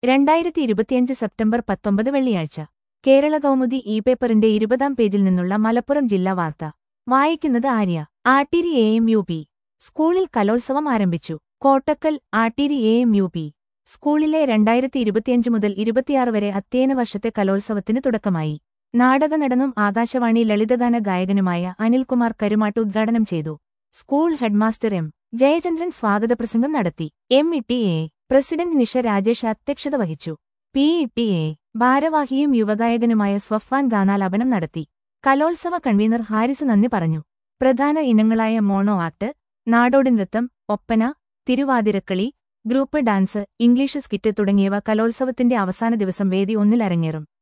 രണ്ടായിരത്തി ഇരുപത്തിയഞ്ച് സെപ്റ്റംബർ പത്തൊമ്പത് വെള്ളിയാഴ്ച കേരള കൗമുദി ഇ പേപ്പറിന്റെ ഇരുപതാം പേജിൽ നിന്നുള്ള മലപ്പുറം ജില്ലാ വാർത്ത വായിക്കുന്നത് Arya Attiri A M U P സ്കൂളിൽ കലോത്സവം ആരംഭിച്ചു Kottakkal Attiri A M U P സ്കൂളിലെ രണ്ടായിരത്തി ഇരുപത്തിയഞ്ച് മുതൽ ഇരുപത്തിയാറ് വരെ അധ്യയന വർഷത്തെ കലോത്സവത്തിന് തുടക്കമായി നാടകനടനും ആകാശവാണി ലളിതഗാന ഗായകനുമായ അനിൽകുമാർ കരുമാട്ട് ഉദ്ഘാടനം ചെയ്തു സ്കൂൾ ഹെഡ്മാസ്റ്റർ എം ജയചന്ദ്രൻ സ്വാഗതപ്രസംഗം നടത്തി M E T A president Nisha Rajesh അധ്യക്ഷത വഹിച്ചു പി ഇ ടി എ ഭാരവാഹിയും യുവഗായകനുമായ സ്വഫാൻ ഗാനാലാപനം നടത്തി കലോത്സവ കൺവീനർ ഹാരിസ് നന്ദി പറഞ്ഞു പ്രധാന ഇനങ്ങളായ മോണോ ആക്ട് നാടോടി നൃത്തം Oppana Thiruvathirakkali group dance English skit തുടങ്ങിയവ കലോത്സവത്തിന്റെ അവസാന ദിവസം വേദി ഒന്നിൽ അരങ്ങേറും